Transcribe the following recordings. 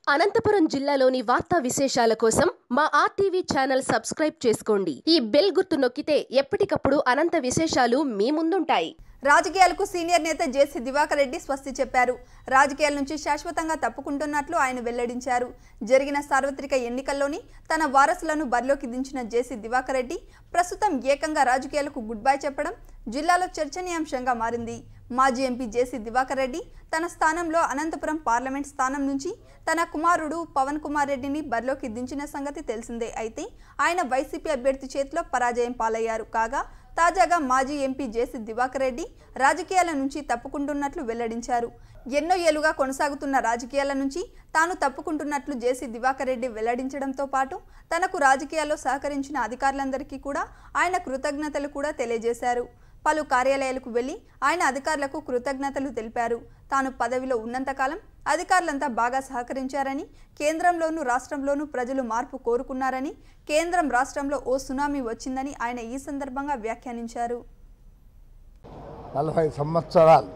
అనంతపురం జిల్లాలోని వార్తా విశేషాల కోసం మా ఆర్టీవీ ఛానల్ సబ్స్క్రైబ్ చేసుకోండి ఈ బెల్ గుర్తు నొక్కితే ఎప్పటికప్పుడు అనంత విశేషాలు మీ ముందుంటాయి రాజకీయాలకు సీనియర్ నేత జేసీ దివాకర్ రెడ్డి స్వస్తి చెప్పారు రాజకీయాల నుంచి శాశ్వతంగా తప్పుకుంటున్నట్లు ఆయన వెల్లడించారు జరిగిన సార్వత్రిక ఎన్నికల్లోని తన వారసులను బరిలోకి దించిన జేసీ దివాకర్ రెడ్డి ప్రస్తుతం ఏకంగా రాజకీయాలకు గుడ్ బై చెప్పడం జిల్లాలో చర్చనీయాంశంగా మారింది మాజీ ఎంపీ జేసీ దివాకర్ రెడ్డి తన స్థానంలో అనంతపురం పార్లమెంట్ స్థానం నుంచి తన కుమారుడు పవన్ కుమార్ రెడ్డిని బరిలోకి దించిన సంగతి తెలిసిందే అయితే ఆయన వైసీపీ అభ్యర్థి చేతిలో పరాజయం పాలయ్యారు కాగా తాజాగా మాజీ ఎంపీ జేసీ దివాకర్ రెడ్డి రాజకీయాల నుంచి తప్పుకుంటున్నట్లు వెల్లడించారు ఎన్నో ఏళ్లుగా కొనసాగుతున్న రాజకీయాల నుంచి తాను తప్పుకుంటున్నట్లు జేసీ దివాకర్ రెడ్డి వెల్లడించడంతో పాటు తనకు రాజకీయాల్లో సహకరించిన అధికారులందరికీ కూడా ఆయన కృతజ్ఞతలు కూడా తెలియజేశారు పలు కార్యాలయాలకు వెళ్లి ఆయన అధికారులకు కృతజ్ఞతలు తెలిపారు తాను పదవిలో ఉన్నంతకాలం అధికారులంతా బాగా సహకరించారని కేంద్రంలోనూ రాష్ట్రంలోనూ ప్రజలు మార్పు కోరుకున్నారని కేంద్రం రాష్ట్రంలో ఓ సునామీ వచ్చిందని ఆయన ఈ సందర్భంగా వ్యాఖ్యానించారు నలభై సంవత్సరాలు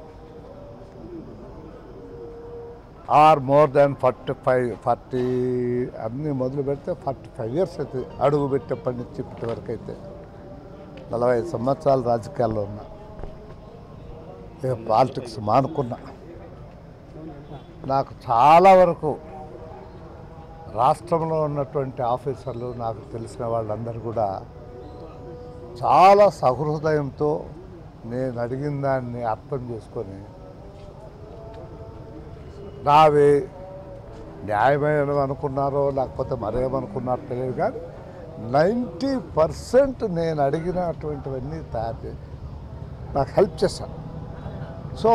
or more than forty five forty అన్నీ మొదలు పెడితే ఫార్టీ ఫైవ్ ఇయర్స్ అయితే అడుగు పెట్టేప్పటి నుంచి ఇప్పటి వరకు అయితే నలభై సంవత్సరాలు రాజకీయాల్లో ఉన్నా ఇక పాలిటిక్స్ మానుకున్నా నాకు చాలా వరకు రాష్ట్రంలో ఉన్నటువంటి ఆఫీసర్లు నాకు తెలిసిన వాళ్ళందరూ కూడా చాలా సహృదయంతో నేను అడిగిన దాన్ని అర్థం చేసుకొని నావి న్యాయమైన అనుకున్నారో లేకపోతే మరేమనుకున్నారో తెలియదు కానీ నైంటీ పర్సెంట్ నేను అడిగినటువంటివన్నీ తయారు చేసి నాకు హెల్ప్ చేశాను సో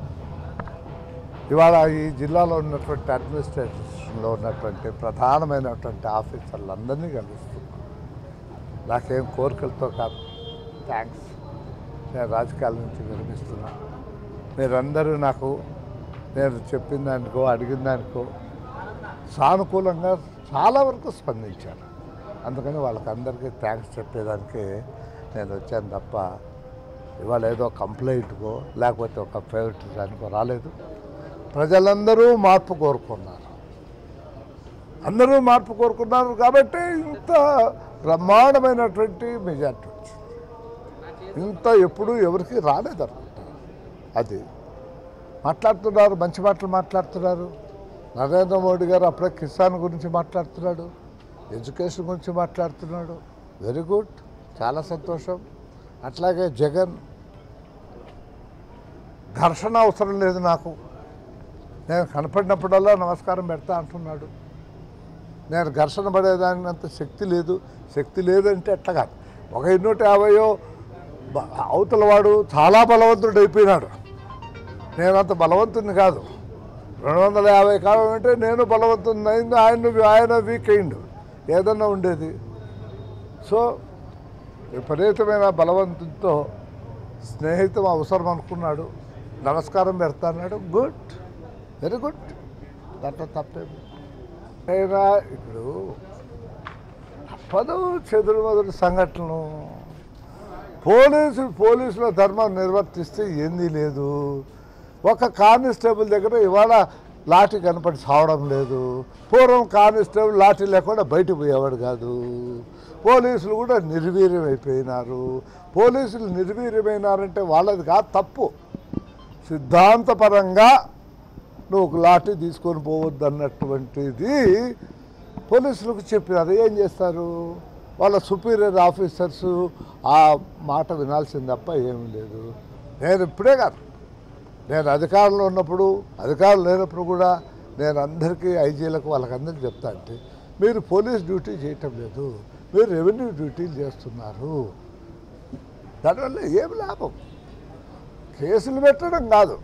ఇవాళ ఈ జిల్లాలో ఉన్నటువంటి అడ్మినిస్ట్రేషన్లో ఉన్నటువంటి ప్రధానమైనటువంటి ఆఫీసర్లందరినీ కలుస్తున్నాను నాకేం కోరికలతో కాదు థ్యాంక్స్ నేను రాజకీయాల నుంచి విరమిస్తున్నా మీరందరూ నాకు నేను చెప్పిన దానికో అడిగిన దానికో సానుకూలంగా చాలా వరకు స్పందించారు అందుకని వాళ్ళకి అందరికీ థ్యాంక్స్ చెప్పేదానికి నేను వచ్చాను తప్ప ఇవాళ ఏదో కంప్లైంట్కో లేకపోతే ఒక ఫేవరెట్ దానికో రాలేదు ప్రజలందరూ మార్పు కోరుకున్నారు అందరూ మార్పు కోరుకున్నారు కాబట్టి ఇంత బ్రహ్మాండమైనటువంటి మెజార్టీ వచ్చింది ఇంత ఎప్పుడు ఎవరికి రాలేదు అనుకుంటా అది మాట్లాడుతున్నారు మంచి మాటలు మాట్లాడుతున్నారు నరేంద్ర మోడీ గారు అప్పుడే కిసాన్ గురించి మాట్లాడుతున్నాడు ఎడ్యుకేషన్ గురించి మాట్లాడుతున్నాడు వెరీ గుడ్ చాలా సంతోషం అట్లాగే జగన్ ఘర్షణ అవసరం లేదు నాకు నేను కనపడినప్పుడల్లా నమస్కారం పెడతా అంటున్నాడు నేను ఘర్షణ పడేదానికి అంత శక్తి లేదు శక్తి లేదంటే ఎట్లా కాదు ఒక ఎన్నూట యాభైయో బ- అవతల వాడు చాలా బలవంతుడు అయిపోయినాడు నేను అంత బలవంతుని కాదు రెండు వందల యాభై కావాలంటే నేను బలవంతుని అయింది ఆయన ఆయన వీక్ అయిండు ఏదన్నా ఉండేది సో విపరీతమైన బలవంతునితో స్నేహితం అవసరం అనుకున్నాడు నమస్కారం పెడతా అన్నాడు గుడ్ వెరీ గుడ్ దాంట్లో తప్పేమి అయినా ఇప్పుడు తప్పదు చెదురు మొదటి సంఘటనలు పోలీసు పోలీసుల ధర్మం నిర్వర్తిస్తే ఏంది లేదు ఒక కానిస్టేబుల్ దగ్గర ఇవాళ లాఠీ కనపడి సావడం లేదు పూర్వం కానిస్టేబుల్ లాఠీ లేకుండా బయటకు పోయేవాడు కాదు పోలీసులు కూడా నిర్వీర్యం అయిపోయినారు పోలీసులు నిర్వీర్యమైనారంటే వాళ్ళది కాదు తప్పు సిద్ధాంతపరంగా నువ్వు ఒక లాఠీ తీసుకొని పోవద్దు అన్నటువంటిది పోలీసులకు చెప్పినారు ఏం చేస్తారు వాళ్ళ సుపీరియర్ ఆఫీసర్స్ ఆ మాట వినాల్సింది తప్ప ఏమీ లేదు నేను ఇప్పుడే కాదు నేను అధికారంలో ఉన్నప్పుడు అధికారం లేనప్పుడు కూడా నేను అందరికీ ఐజీలకు వాళ్ళకందరికీ చెప్తా అంటే మీరు పోలీస్ డ్యూటీ చేయటం లేదు మీరు రెవెన్యూ డ్యూటీలు చేస్తున్నారు దానివల్ల ఏం లాభం కేసులు పెట్టడం కాదు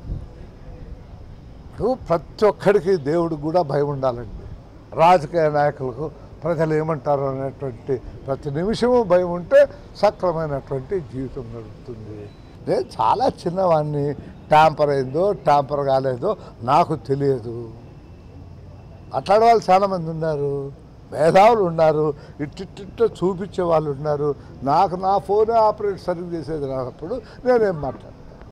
ఇప్పుడు ప్రతి ఒక్కడికి దేవుడికి కూడా భయం ఉండాలండి రాజకీయ నాయకులకు ప్రజలు ఏమంటారు అనేటువంటి ప్రతి నిమిషము భయం ఉంటే సక్రమైనటువంటి జీవితం గడుపుతుంది నేను చాలా చిన్నవాడిని ట్యాంపర్ అయిందో ట్యాంపర్ కాలేదో నాకు తెలియదు అట్లాంటి వాళ్ళు చాలామంది ఉన్నారు మేధావులు ఉన్నారు ఇట్టిట్ట చూపించే వాళ్ళు ఉన్నారు నాకు నా ఫోనే ఆపరేట్ సరిగ్గా చేసేది రానప్పుడు నేనేం మాట్లాడను